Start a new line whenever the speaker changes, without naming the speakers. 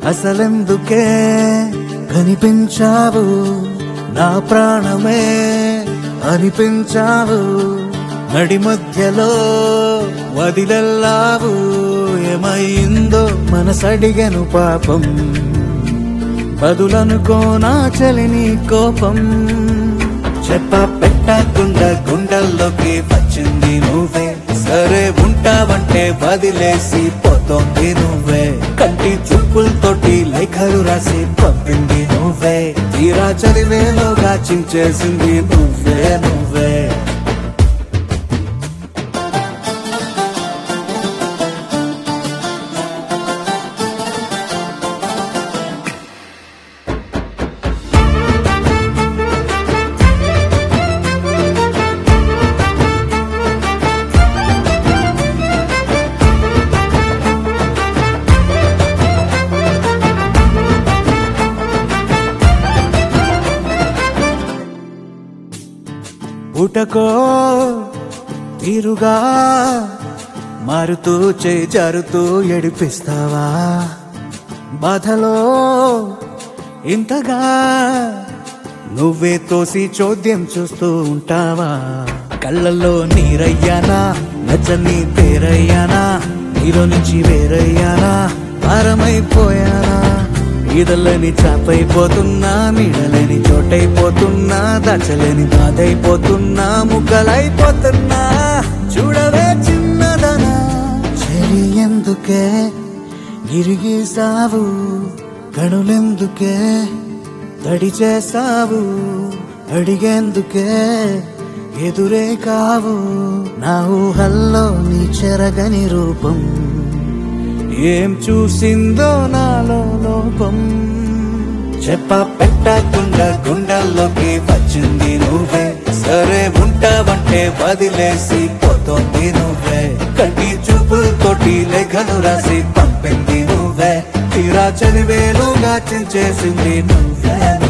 అసలెందుకే కనిపించావు నా ప్రాణమే అనిపించావు నడి మధ్యలో వదిలెల్లావు ఏమైందో మనసడిగను పాపం బదులనుకో నా చలిని కోపం చెప్ప పెట్టకుండా గుండెల్లోకి వచ్చింది నువ్వే సరే ఉంటావంటే వదిలేసి పోతోంది నువ్వే కంటి చూపులతోటి లేఖలు రాసి పంపింది నువ్వే తీరా చదివేలోగా చించేసింది నువ్వే నువ్వే పుటకో తీరుగా మారుతూ చేయి జారుతూ ఎడిపిస్తావా బాధలో ఇంతగా నువ్వే తోసి చోద్యం చూస్తూ ఉంటావా కళ్ళల్లో నీరయ్యానా నచ్చని పేరయ్యానా నీలో నుంచి వేరయ్యానా భారమైపోయానా ఈదలని చాపైపోతున్నా నీడలేని చోటైపోతున్నా దాచలేని బాధైపోతున్నా ముక్కలైపోతున్నా చూడవే చిన్నదనా చెరి ఎందుకే గిరిగీసావు కణులెందుకే తడి చేసావు అడిగేందుకే ఎదురే కావు నా ఊహల్లో నీ చెరగని రూపం ఏం చూసిందో నాలో లోపం చెప్ప పెట్టకుండా గుండెల్లోకి వచ్చింది నువ్వే సరే ఉంటావంటే వదిలేసి పోతోంది నువ్వే కంటి చూపులతోటి లేఖలు రాసి పంపింది నువ్వే తీరా చదివేలుగా చించేసింది నువ్వే